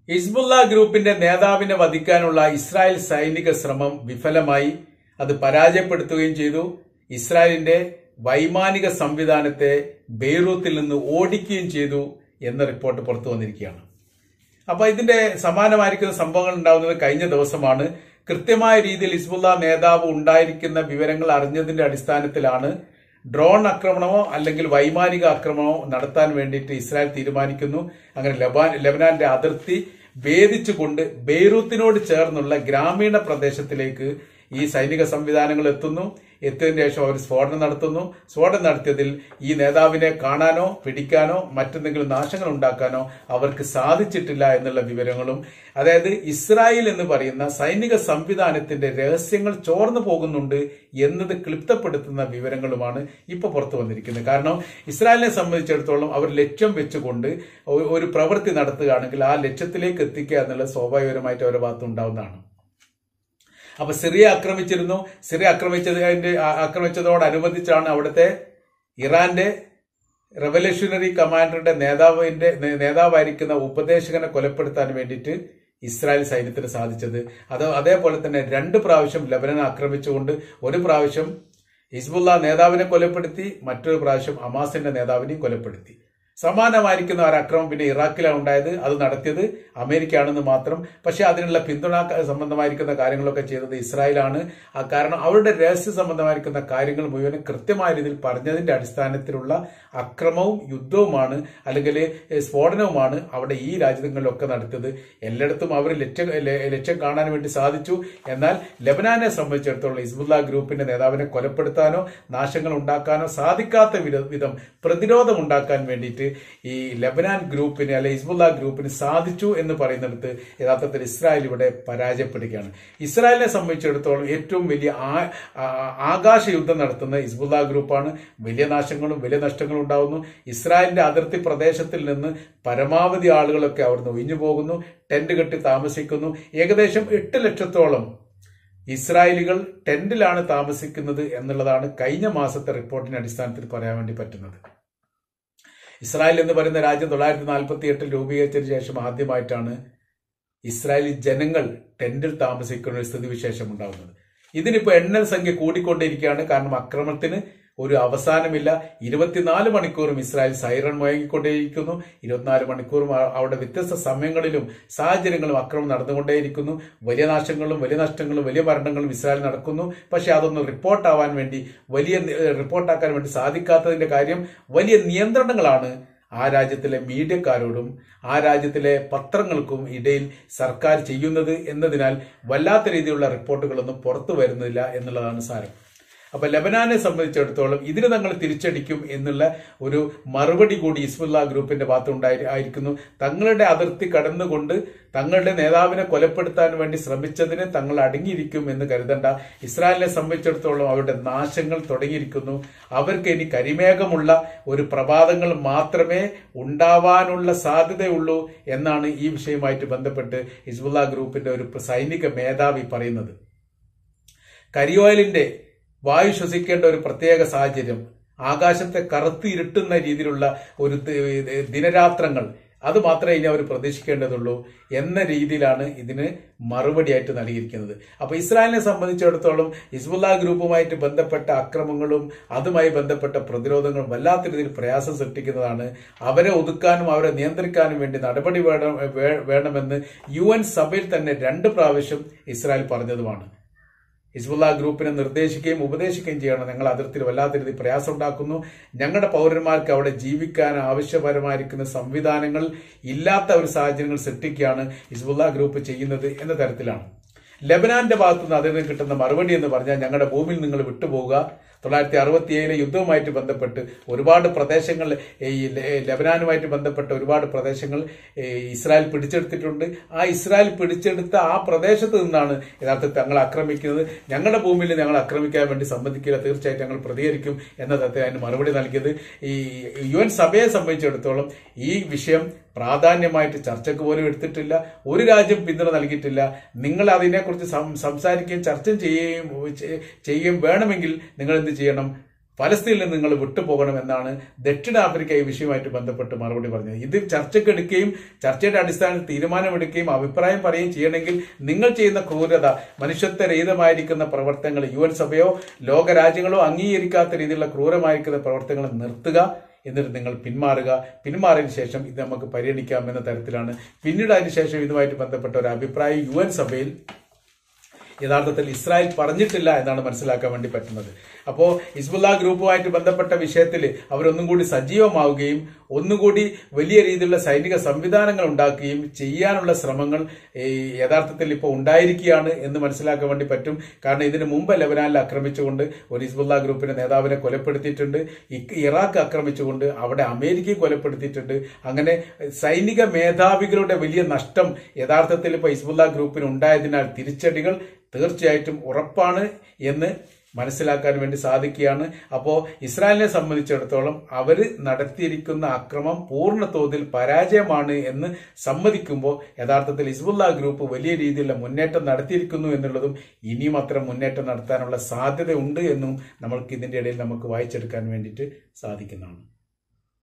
Hezbollah ഗ്രൂപ്പിന്റെ നേതാവിനെ വധിക്കാനുള്ള Israel സൈനിക ശ്രമം വിഫലമായി അത് പരാജയപ്പെടുത്തുകയും ചെയ്തു ഇസ്രായേലിന്റെ വൈമാനിക സംവിധാനത്തെ ബെയ്റൂത്തിൽ നിന്ന് ഓടിക്കുകയും ചെയ്തു എന്ന റിപ്പോർട്ട് പുറത്തു വന്നിരിക്കുകയാണ് അപ്പൊ ഇതിന്റെ സമാനമായിരിക്കുന്ന സംഭവങ്ങൾ ഉണ്ടാകുന്നത് കഴിഞ്ഞ ദിവസമാണ് കൃത്യമായ രീതിയിൽ ഹിസ്ബുള്ള നേതാവ് ഉണ്ടായിരിക്കുന്ന വിവരങ്ങൾ അറിഞ്ഞതിന്റെ അടിസ്ഥാനത്തിലാണ് ഡ്രോൺ ആക്രമണമോ അല്ലെങ്കിൽ വൈമാനിക ആക്രമണമോ നടത്താൻ വേണ്ടിയിട്ട് ഇസ്രായേൽ തീരുമാനിക്കുന്നു അങ്ങനെ ലബാൻ ലബനാന്റെ അതിർത്തി ഭേദിച്ചുകൊണ്ട് ബെയ്റൂത്തിനോട് ചേർന്നുള്ള ഗ്രാമീണ പ്രദേശത്തിലേക്ക് ഈ സൈനിക സംവിധാനങ്ങൾ എത്തുന്നു എത്തിയതിനു ശേഷം അവർ സ്ഫോടനം നടത്തുന്നു സ്ഫോടനം നടത്തിയതിൽ ഈ നേതാവിനെ കാണാനോ പിടിക്കാനോ മറ്റെന്തെങ്കിലും നാശങ്ങൾ ഉണ്ടാക്കാനോ അവർക്ക് സാധിച്ചിട്ടില്ല എന്നുള്ള വിവരങ്ങളും അതായത് ഇസ്രായേൽ എന്ന് പറയുന്ന സൈനിക സംവിധാനത്തിന്റെ രഹസ്യങ്ങൾ ചോർന്നു പോകുന്നുണ്ട് എന്നത് ക്ലിപ്തപ്പെടുത്തുന്ന വിവരങ്ങളുമാണ് ഇപ്പൊ പുറത്തു വന്നിരിക്കുന്നത് കാരണം ഇസ്രായേലിനെ സംബന്ധിച്ചിടത്തോളം അവർ ലക്ഷ്യം വെച്ചുകൊണ്ട് ഒ- ഒരു പ്രവൃത്തി നടത്തുകയാണെങ്കിൽ ആ ലക്ഷ്യത്തിലേക്ക് എത്തിക്കുക എന്നുള്ളത് സ്വാഭാവികമായിട്ട് അവരുടെ ഭാഗത്ത് ഉണ്ടാവുന്നതാണ് അപ്പൊ സിറിയ ആക്രമിച്ചിരുന്നു സിറിയ ആക്രമിച്ചതിന്റെ ആ- ആക്രമിച്ചതോടനുബന്ധിച്ചാണ് അവിടുത്തെ ഇറാന്റെ റെവല്യൂഷണറി കമാൻഡറുടെ നേതാവിന്റെ നേ- നേതാവായിരിക്കുന്ന ഉപദേശകനെ കൊലപ്പെടുത്താൻ വേണ്ടിയിട്ട് ഇസ്രായേൽ സൈന്യത്തിന് സാധിച്ചത് അത് അതേപോലെ തന്നെ രണ്ട് പ്രാവശ്യം ലബനൻ ആക്രമിച്ചുകൊണ്ട് ഒരു പ്രാവശ്യം ഹിസ്ബുള്ള നേതാവിനെ കൊലപ്പെടുത്തി മറ്റൊരു പ്രാവശ്യം അമാസിന്റെ നേതാവിനെയും കൊലപ്പെടുത്തി സമാനമായിരിക്കുന്ന ഒരു അക്രമം പിന്നെ ഇറാഖിലാണ് ഉണ്ടായത് അത് നടത്തിയത് അമേരിക്കയാണെന്ന് മാത്രം പക്ഷെ അതിനുള്ള പിന്തുണ ക- സംബന്ധമായിരിക്കുന്ന കാര്യങ്ങളൊക്കെ ചെയ്തത് ഇസ്രായേലാണ് ആ കാരണം അവരുടെ രഹസ്യ സംബന്ധമായിരിക്കുന്ന കാര്യങ്ങൾ മുഴുവൻ കൃത്യമായ രീതിയിൽ പറഞ്ഞതിന്റെ അടിസ്ഥാനത്തിലുള്ള അക്രമവും യുദ്ധവുമാണ് അല്ലെങ്കിൽ ഏഹ്, സ്ഫോടനവുമാണ് അവിടെ ഈ രാജ്യങ്ങളിലൊക്കെ നടത്തിയത് എല്ലായിടത്തും അവർ ലക്ഷ്യം ല- ലക്ഷ്യം കാണാൻ വേണ്ടി സാധിച്ചു എന്നാൽ ലബനാനെ സംബന്ധിച്ചിടത്തോളം ഹിസ്ബുല്ല ഗ്രൂപ്പിന്റെ നേതാവിനെ കൊലപ്പെടുത്താനോ നാശങ്ങൾ ഉണ്ടാക്കാനോ സാധിക്കാത്ത വിധ- വിധം പ്രതിരോധം ഉണ്ടാക്കാൻ വേണ്ടിയിട്ട് ഈ ലബനാൻ ഗ്രൂപ്പിന് അല്ലെ ഹിസ്ബുല്ല ഗ്രൂപ്പിന് സാധിച്ചു എന്ന് പറയുന്നിടത്ത് യഥാർത്ഥത്തിൽ ഇസ്രായേൽ ഇവിടെ പരാജയപ്പെടുകയാണ് ഇസ്രായേലിനെ സംബന്ധിച്ചിടത്തോളം ഏറ്റവും വലിയ ആ- ആ- ആകാശ യുദ്ധം നടത്തുന്ന ഹിസ്ബുല്ല ഗ്രൂപ്പാണ് വലിയ നാശങ്ങളും വലിയ നഷ്ടങ്ങളും ഉണ്ടാവുന്നു ഇസ്രായേലിന്റെ അതിർത്തി പ്രദേശത്തിൽ നിന്ന് പരമാവധി ആളുകളൊക്കെ അവിടുന്ന് ഒഴിഞ്ഞു പോകുന്നു ടെന്റ് കെട്ടി താമസിക്കുന്നു ഏകദേശം എട്ട് ലക്ഷത്തോളം ഇസ്രായേലികൾ ടെന്റിലാണ് താമസിക്കുന്നത് എന്നുള്ളതാണ് കഴിഞ്ഞ മാസത്തെ റിപ്പോർട്ടിന്റെ അടിസ്ഥാനത്തിൽ പറയാൻ വേണ്ടി പറ്റുന്നത് ഇസ്രായേൽ എന്ന് പറയുന്ന രാജ്യം തൊള്ളായിരത്തി നാൽപ്പത്തി എട്ടിൽ രൂപീകരിച്ചതിന് ശേഷം ആദ്യമായിട്ടാണ് ഇസ്രായേലി ജനങ്ങൾ ടെന്റിൽ താമസിക്കുന്ന ഒരു സ്ഥിതിവിശേഷം ഉണ്ടാകുന്നത് ഇതിനിപ്പോ എണ്ണൽ സംഖ്യ കൂടിക്കൊണ്ടിരിക്കുകയാണ് കാരണം അക്രമത്തിന് ഒരു അവസാനമില്ല ഇരുപത്തിനാല് മണിക്കൂറും ഇസ്രായേൽ സൈറൺ മുഴങ്ങിക്കൊണ്ടേയിരിക്കുന്നു ഇരുപത്തിനാല് മണിക്കൂറും അ- അവിടെ വ്യത്യസ്ത സമയങ്ങളിലും സാഹചര്യങ്ങളും അക്രമം നടന്നുകൊണ്ടേയിരിക്കുന്നു വലിയ നാശങ്ങളും വലിയ നഷ്ടങ്ങളും വലിയ മരണങ്ങളും ഇസ്രായേൽ നടക്കുന്നു പക്ഷെ അതൊന്നും റിപ്പോർട്ടാവാൻ വേണ്ടി വലിയ നി- റിപ്പോർട്ടാക്കാൻ വേണ്ടി സാധിക്കാത്തതിന്റെ കാര്യം വലിയ നിയന്ത്രണങ്ങളാണ് ആ രാജ്യത്തിലെ മീഡിയക്കാരോടും ആ രാജ്യത്തിലെ പത്രങ്ങൾക്കും ഇടയിൽ സർക്കാർ ചെയ്യുന്നത് എന്നതിനാൽ വല്ലാത്ത രീതിയിലുള്ള റിപ്പോർട്ടുകളൊന്നും പുറത്തു വരുന്നില്ല എന്നുള്ളതാണ് സാരം അപ്പൊ ലബനാനെ സംബന്ധിച്ചിടത്തോളം ഇതിന് തങ്ങൾ തിരിച്ചടിക്കും എന്നുള്ള ഒരു മറുപടി കൂടി ഇസ്മുല്ല ഗ്രൂപ്പിന്റെ ഭാഗത്തുണ്ടായി ആയിരിക്കുന്നു തങ്ങളുടെ അതിർത്തി കടന്നുകൊണ്ട് തങ്ങളുടെ നേതാവിനെ കൊലപ്പെടുത്താൻ വേണ്ടി ശ്രമിച്ചതിന് തങ്ങൾ അടങ്ങിയിരിക്കും എന്ന് കരുതണ്ട ഇസ്രായേലിനെ സംബന്ധിച്ചിടത്തോളം അവരുടെ നാശങ്ങൾ തുടങ്ങിയിരിക്കുന്നു അവർക്ക് ഇനി കരിമേഘമുള്ള ഒരു പ്രഭാതങ്ങൾ മാത്രമേ ഉണ്ടാവാനുള്ള സാധ്യതയുള്ളൂ എന്നാണ് ഈ വിഷയവുമായിട്ട് ബന്ധപ്പെട്ട് ഹിസ്ബുല്ല ഗ്രൂപ്പിന്റെ ഒരു സൈനിക മേധാവി പറയുന്നത് കരിയോയിലിന്റെ വായു ശ്വസിക്കേണ്ട ഒരു പ്രത്യേക സാഹചര്യം ആകാശത്തെ കറുത്ത് ഇരുട്ടുന്ന രീതിയിലുള്ള ഒരു തി- ദിനരാത്രങ്ങൾ അത് മാത്രമേ ഇനി അവർ പ്രതീക്ഷിക്കേണ്ടതുള്ളൂ എന്ന രീതിയിലാണ് ഇതിന് മറുപടിയായിട്ട് നൽകിയിരിക്കുന്നത് അപ്പൊ ഇസ്രായേലിനെ സംബന്ധിച്ചിടത്തോളം ഹിസ്ബുല്ല ഗ്രൂപ്പുമായിട്ട് ബന്ധപ്പെട്ട അക്രമങ്ങളും അതുമായി ബന്ധപ്പെട്ട പ്രതിരോധങ്ങളും വല്ലാത്ത രീതിയിൽ പ്രയാസം സൃഷ്ടിക്കുന്നതാണ് അവരെ ഒതുക്കാനും അവരെ നിയന്ത്രിക്കാനും വേണ്ടി നടപടി വേണം വേ- വേണമെന്ന് യു എൻ സഭയിൽ തന്നെ രണ്ട് പ്രാവശ്യം ഇസ്രായേൽ പറഞ്ഞതുമാണ് ഹിസ്ബുല്ല ഗ്രൂപ്പിനെ നിർദ്ദേശിക്കുകയും ഉപദേശിക്കുകയും ചെയ്യണം ഞങ്ങൾ അതിർത്തിയിൽ വല്ലാത്ത രീതിയിൽ പ്രയാസം ഉണ്ടാക്കുന്നു ഞങ്ങളുടെ പൗരന്മാർക്ക് അവിടെ ജീവിക്കാൻ ആവശ്യപരമായിരിക്കുന്ന സംവിധാനങ്ങൾ ഇല്ലാത്ത ഒരു സാഹചര്യങ്ങൾ സൃഷ്ടിക്കുകയാണ് ഹിസ്ബുല്ല ഗ്രൂപ്പ് ചെയ്യുന്നത് എന്ന തരത്തിലാണ് ലബനാന്റെ ഭാഗത്തുനിന്ന് അതിന് കിട്ടുന്ന മറുപടി എന്ന് പറഞ്ഞാൽ ഞങ്ങളുടെ ഭൂമിയിൽ നിങ്ങൾ വിട്ടുപോവുക തൊള്ളായിരത്തി അറുപത്തി ഏഴിലെ യുദ്ധവുമായിട്ട് ബന്ധപ്പെട്ട് ഒരുപാട് പ്രദേശങ്ങൾ ഈ ലെ- ലബനാനുമായിട്ട് ബന്ധപ്പെട്ട ഒരുപാട് പ്രദേശങ്ങൾ ഈ ഇസ്രായേൽ പിടിച്ചെടുത്തിട്ടുണ്ട് ആ ഇസ്രായേൽ പിടിച്ചെടുത്ത ആ പ്രദേശത്ത് നിന്നാണ് യഥാർത്ഥത്തിൽ തങ്ങൾ ആക്രമിക്കുന്നത് ഞങ്ങളുടെ ഭൂമിയിൽ ഞങ്ങൾ ആക്രമിക്കാൻ വേണ്ടി സമ്മതിക്കില്ല തീർച്ചയായിട്ടും ഞങ്ങൾ പ്രതികരിക്കും എന്ന തരത്തിൽ അതിന് മറുപടി നൽകിയത് ഈ യു എൻ സഭയെ സംബന്ധിച്ചിടത്തോളം ഈ വിഷയം പ്രാധാന്യമായിട്ട് ചർച്ചയ്ക്ക് പോലും എടുത്തിട്ടില്ല ഒരു രാജ്യം പിന്തുണ നൽകിയിട്ടില്ല നിങ്ങൾ അതിനെക്കുറിച്ച് സം- സംസാരിക്കുകയും ചർച്ച ചെയ്യുകയും ചെ- ചെയ്യുകയും വേണമെങ്കിൽ നിങ്ങൾ എന്ത് ചെയ്യണം ഫലസ്തീനിൽ നിന്ന് നിങ്ങൾ വിട്ടുപോകണമെന്നാണ് ദക്ഷിണാഫ്രിക്ക ഈ വിഷയവുമായിട്ട് ബന്ധപ്പെട്ട് മറുപടി പറഞ്ഞത് ഇത് ചർച്ചയ്ക്കെടുക്കുകയും ചർച്ചയുടെ അടിസ്ഥാനത്തിൽ തീരുമാനമെടുക്കുകയും അഭിപ്രായം പറയുകയും ചെയ്യണമെങ്കിൽ നിങ്ങൾ ചെയ്യുന്ന ക്രൂരത മനുഷ്യത്വരഹിതമായിരിക്കുന്ന പ്രവർത്തനങ്ങൾ യു എൻ സഭയോ ലോകരാജ്യങ്ങളോ അംഗീകരിക്കാത്ത രീതിയിലുള്ള ക്രൂരമായിരിക്കുന്ന പ്രവർത്തനങ്ങൾ നിർത്തുക എന്നിട്ട് നിങ്ങൾ പിന്മാറുക പിന്മാറിയതിനു ശേഷം ഇത് നമുക്ക് പരിഗണിക്കാം എന്ന തരത്തിലാണ് പിന്നീട് അതിനുശേഷം ഇതുമായിട്ട് ബന്ധപ്പെട്ട ഒരു അഭിപ്രായം യു എൻ സഭയിൽ യഥാർത്ഥത്തിൽ ഇസ്രായേൽ പറഞ്ഞിട്ടില്ല എന്നാണ് മനസ്സിലാക്കാൻ വേണ്ടി പറ്റുന്നത് അപ്പോൾ ഹിസ്ബുല്ല ഗ്രൂപ്പുമായിട്ട് ബന്ധപ്പെട്ട വിഷയത്തിൽ അവരൊന്നും കൂടി സജീവമാവുകയും ഒന്നുകൂടി വലിയ രീതിയിലുള്ള സൈനിക സംവിധാനങ്ങൾ ഉണ്ടാക്കുകയും ചെയ്യാനുള്ള ശ്രമങ്ങൾ ഈ യഥാർത്ഥത്തിൽ ഇപ്പോൾ ഉണ്ടായിരിക്കുകയാണ് എന്ന് മനസ്സിലാക്കാൻ വേണ്ടി പറ്റും കാരണം ഇതിനു മുമ്പ് ലെബനാനിൽ ആക്രമിച്ചുകൊണ്ട് ഒരു ഹിസ്ബുല്ല ഗ്രൂപ്പിന്റെ നേതാവിനെ കൊലപ്പെടുത്തിയിട്ടുണ്ട് ഇ- ഇറാഖ് ആക്രമിച്ചുകൊണ്ട് അവിടെ അമേരിക്കയെ കൊലപ്പെടുത്തിയിട്ടുണ്ട് അങ്ങനെ സൈനിക മേധാവികളുടെ വലിയ നഷ്ടം യഥാർത്ഥത്തിൽ ഇപ്പോൾ ഹിസ്ബുല്ല ഗ്രൂപ്പിന് ഉണ്ടായതിനാൽ തിരിച്ചടികൾ തീർച്ചയായിട്ടും ഉറപ്പാണ് എന്ന് മനസ്സിലാക്കാൻ വേണ്ടി സാധിക്കുകയാണ് അപ്പോൾ ഇസ്രായേലിനെ സംബന്ധിച്ചിടത്തോളം അവർ നടത്തിയിരിക്കുന്ന അക്രമം പൂർണ്ണ തോതിൽ പരാജയമാണ് എന്ന് സമ്മതിക്കുമ്പോൾ യഥാർത്ഥത്തിൽ ഹിസ്ബുല്ല ഗ്രൂപ്പ് വലിയ രീതിയിലുള്ള മുന്നേറ്റം നടത്തിയിരിക്കുന്നു എന്നുള്ളതും ഇനിയും അത്തരം മുന്നേറ്റം നടത്താനുള്ള സാധ്യതയുണ്ട് എന്നും നമ്മൾക്ക് ഇതിന്റെ ഇടയിൽ നമുക്ക് വായിച്ചെടുക്കാൻ വേണ്ടിയിട്ട് സാധിക്കുന്നതാണ്